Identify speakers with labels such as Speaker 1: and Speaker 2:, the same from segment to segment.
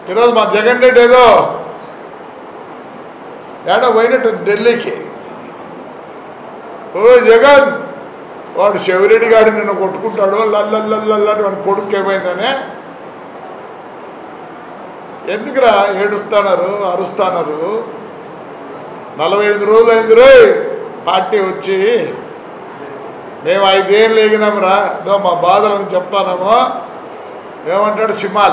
Speaker 1: ఈరోజు మా జగన్ రెడ్డి ఏదో ఏడో పోయినట్టు ఢిల్లీకి ఓ జగన్ వాడు శివరెడ్డి గారు నిన్ను కొట్టుకుంటాడు లల్లల్లల్లని వాడి కొడుకు ఏమైందనే ఎందుకురా ఏడుస్తున్నారు అరుస్తున్నారు నలభై ఐదు రోజులు అయింది రోయ్ పార్టీ వచ్చి మేము ఐదేళ్ళు ఎగినామురా ఇదో మా బాధలను చెప్తానేమో ఏమంటాడు సింహాల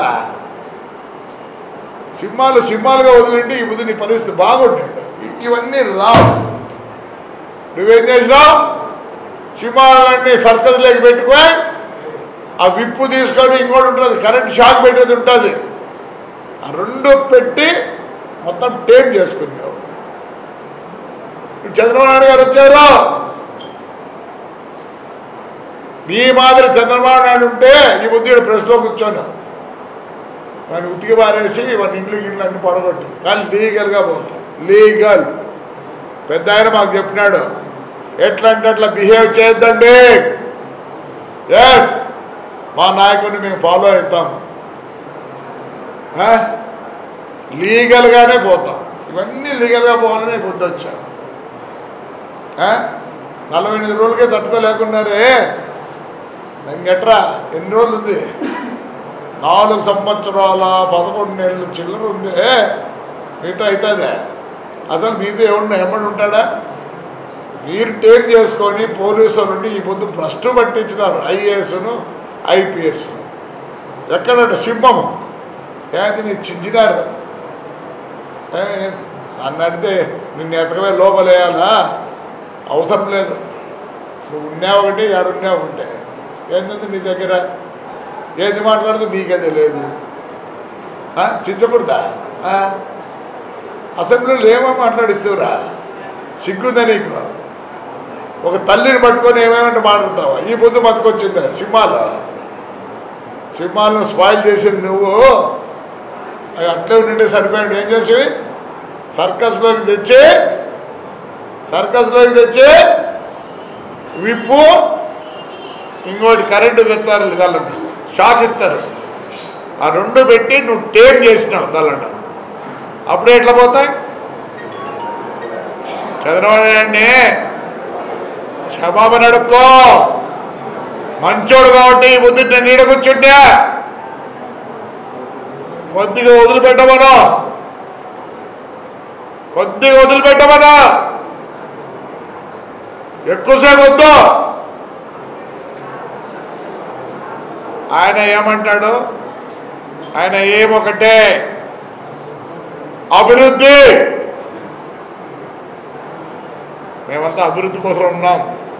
Speaker 1: సింహాలు సింహాలుగా వదిలింటే ఈ బుద్ధి నీ పరిస్థితి బాగుంటాడు ఇ- ఇవన్నీ రావు నువ్వేం చేసినావు సింహాలన్నీ సర్కస్లోకి పెట్టుకొని ఆ విప్పు తీసుకొని ఇంకోటి ఉంటుంది కరెంట్ షాక్ పెట్టేది ఉంటుంది ఆ రెండు పెట్టి మొత్తం టేమ్ చేసుకున్నావు ఇప్పుడు చంద్రబాబు నాయుడు గారు వచ్చారు నీ మాదిరి చంద్రబాబు నాయుడు ఉంటే ఈ బుద్ధిడు ప్రెస్లో కూర్చోను వాడిని ఉతికి పారేసి వాడిని ఇంట్లో ఇంట్లో అన్ని పడగొట్టి కానీ లీగల్గా పోతాం లీగల్ పెద్ద ఆయన మాకు చెప్పినాడు ఎట్లా అంటే అట్లా బిహేవ్ చేయొద్దండి ఎస్ మా నాయకుడిని మేము ఫాలో అవుతాం ఆ? లీగల్గానే పోతాం ఇవన్నీ లీగల్గా పోవాలని బుద్ధి వచ్చాం ఆ? నలభై ఎనిమిది రోజులకే తట్టుకోలేకున్నారే ఇంకెట్రా ఎన్ని రోజులు ఉంది నాలుగు సంవత్సరాల పదకొండు నెలలు చిల్లర ఉంది మీతో అవుతుందే అసలు మీతో ఎవరిని ఎమ్మడి ఉంటాడా మీరు టేక్ చేసుకొని పోలీసు నుండి ఈ పొద్దు భ్రష్టు పట్టించినారు ఐఏఎస్ను ఐపీఎస్ను ఎక్కడంటే సింహము ఏది నీ చించినారు ఏ, నన్ను అడిగితే నిన్ను ఎతకవే లోపలేయాలా అవసరం లేదు నువ్వు ఉన్నావు ఒకటి ఏడున్నావు ఒకటే ఏంటంటే నీ దగ్గర ఏది మాట్లాడుతూ నీకే తెలియదు ఆ, చించకూడదా ఆ? అసెంబ్లీలో ఏమో మాట్లాడిస్తురా సిగ్గుందా నీకు ఒక తల్లిని పట్టుకొని ఏమేమంటే మాట్లాడతావా ఈ పొద్దు బతుకొచ్చిందా సింహాలు సింహాలను స్పాయిల్ చేసేది నువ్వు అవి అట్లే ఉండింటే సరిపోయాడు ఏం చేసి సర్కస్లోకి తెచ్చి సర్కస్లోకి తెచ్చి విప్పు ఇంకోటి కరెంటు పెడతారు వాళ్ళకి షాక్ ఇస్తారు ఆ రెండు పెట్టి నువ్వు టేమ్ చేసినావు దాళ్ళట అప్పుడే ఎట్లా పోతాయి చంద్రబాబు నాయుడిని క్షమాపణ అడుక్కో మంచోడు కాబట్టి ఈ బుద్ధి నీడ కూర్చుంటే కొద్దిగా వదిలిపెట్టమను కొద్దిగా వదిలిపెట్టమను ఎక్కువసేపు వద్దు ఆయన ఏమంటాడు ఆయన ఏమొకటే అభివృద్ధి మేమంతా అభివృద్ధి కోసం ఉన్నాం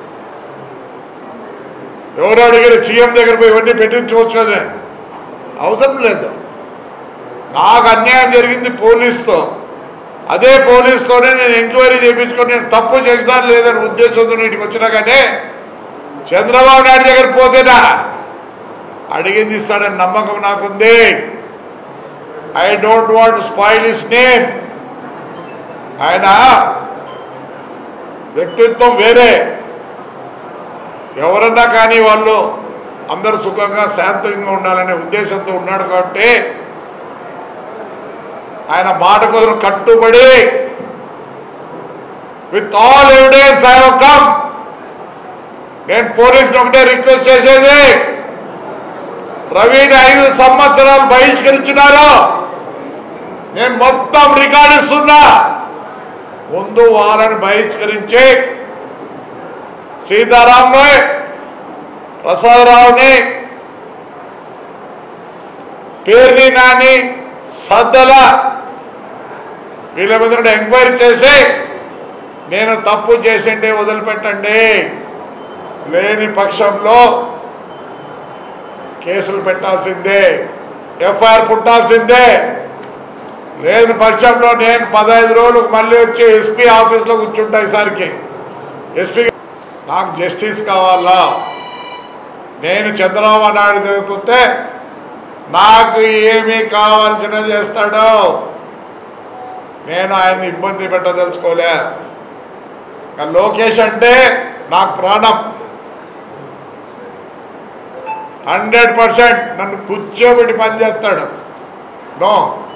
Speaker 1: ఎవరు అడిగారు సీఎం దగ్గర పోయి ఇవన్నీ పెట్టించుకోవచ్చు కదా అవసరం లేదు నాకు అన్యాయం జరిగింది పోలీస్తో అదే పోలీస్తోనే నేను ఎంక్వైరీ చేయించుకొని నేను తప్పు చేసినా లేదని ఉద్దేశంతో ఇంటికి వచ్చినా కానీ చంద్రబాబు నాయుడు దగ్గర పోతేనా అడిగింది ఇస్తాడని నమ్మకం నాకుంది I don't want spoil his name ఆయన వ్యక్తిత్వం వేరే ఎవరన్నా కానీ వాళ్ళు అందరూ సుఖంగా శాంతంగా ఉండాలనే ఉద్దేశంతో ఉన్నాడు కాబట్టి ఆయన మాట కోసం కట్టుబడి with all evidence I come నేను పోలీసులు ఒకటే రిక్వెస్ట్ చేసేది రవిని ఐదు సంవత్సరాలు బహిష్కరించినారు నేను మొత్తం రికార్డు ఇస్తున్నా ముందు వారిని బహిష్కరించి సీతారాంని ప్రసాదరావుని పేర్ని నాని సద్దల వీళ్ళ మీద కూడా ఎంక్వైరీ చేసి నేను తప్పు చేసిండే వదిలిపెట్టండి లేని పక్షంలో కేసులు పెట్టాల్సిందే ఎఫ్ఐఆర్ పుట్టాల్సిందే లేని పక్షంలో నేను పదహైదు రోజులకు మళ్ళీ వచ్చి ఎస్పీ ఆఫీస్లో కూర్చుంటా ఈసారికి ఎస్పీ నాకు జస్టిస్ కావాలా నేను చంద్రబాబు నాయుడు చదివితే నాకు ఏమీ కావాల్సిన చేస్తాడో నేను ఆయన్ని ఇబ్బంది పెట్టదలుచుకోలే ఇంకా లోకేష్ అంటే నాకు ప్రాణం హండ్రెడ్ పర్సెంట్ నన్ను కూర్చోబెట్టి పని చేస్తాడు నో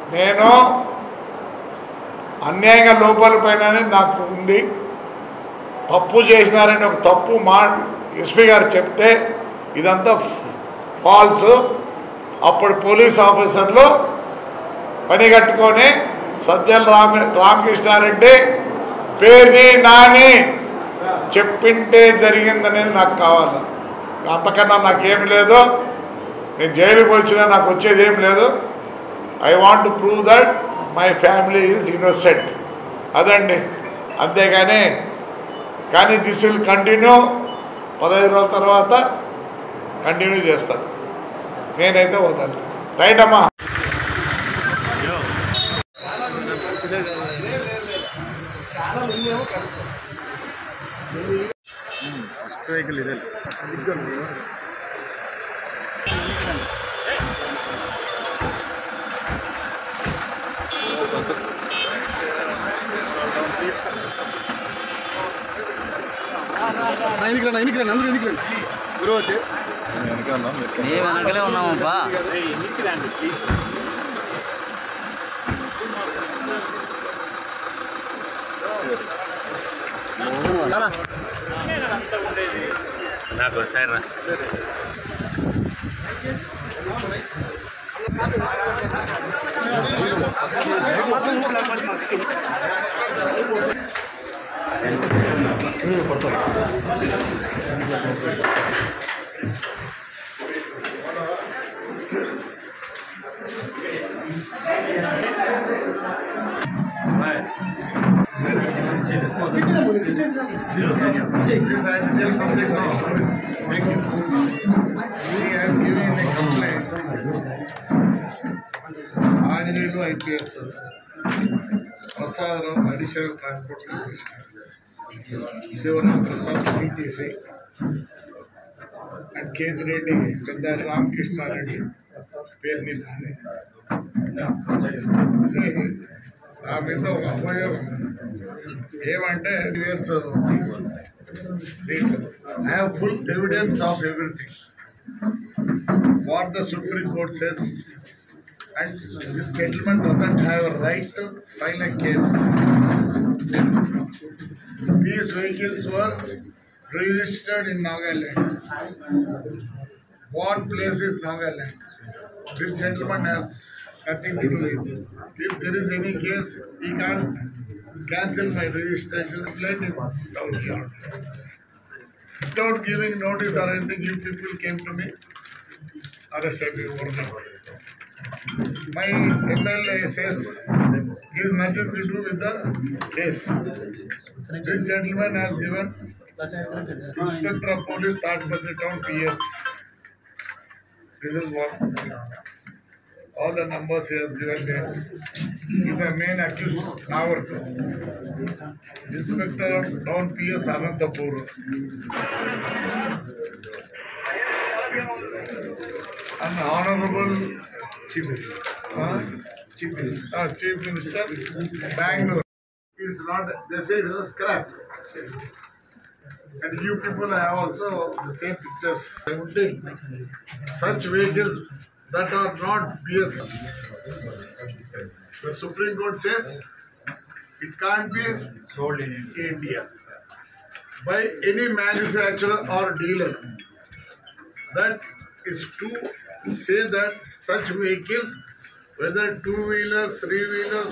Speaker 1: నేను అన్యాయంగా లోపాలపైన నాకు ఉంది తప్పు చేసినారని ఒక తప్పు మా ఎస్పీ గారు చెప్తే ఇదంతా ఫాల్స్ అప్పుడు పోలీస్ ఆఫీసర్లు పని కట్టుకొని సజ్జల రామ రామకృష్ణారెడ్డి పేరుని నాని చెప్పింటే జరిగిందనేది నాకు కావాలి అంతకన్నా నాకేమి లేదు నేను జైలుకి వచ్చినా నాకు వచ్చేది ఏం లేదు I want to prove that my family is innocent అదండి అంతేగాని కానీ దిస్ విల్ కంటిన్యూ పదహైదు రోజుల తర్వాత కంటిన్యూ చేస్తాను నేనైతే వదలను రైట్ అమ్మా
Speaker 2: ఫస్ట్ వెహికల్ ఇదే
Speaker 3: ఎన్నికలండి ఎన్నికలండి అందరూ ఎన్నికలండి గురువు వచ్చి
Speaker 2: వెనకాల
Speaker 4: మేము వెనకలే ఉన్నామప్పా నాకు సైడ్ రా
Speaker 1: Yes, I have to tell something now. Thank you. See, I am giving a complaint. Anjaneyulu IPS Prasadarao additional transport commissioner Sivaram Prasad PTC and Kethireddy Pedda Ramakrishnareddy పేరుని దాన్ని నా మీద ఒక అపయోగం ఏమంటే years I have full evidence of everything. What the Supreme Court says, and this gentleman doesn't have a right to file a case. These vehicles were registered in Nagaland. One place is Nagaland. This gentleman has nothing to do with it. If there is any case, he can't cancel my registration. Let him down here. Without giving notice or anything, you people came to me, arrested me overnight. My MLA says he has nothing to do with the case. This gentleman has given Inspector of Police Tajpatri Town PS. This is what all the numbers he has given there. He is the main accused, our Inspector of Town PS Anantapur. And Honorable Chief Minister. Huh? Chief Minister. Uh, Chief Minister, Bangalore. It's not, they say it is a scrap. And you people have also the same pictures. I would take such vehicles that are not BS. The Supreme Court says it can't be sold in India by any manufacturer or dealer. That is to say that such vehicles, whether two wheeler, three wheeler,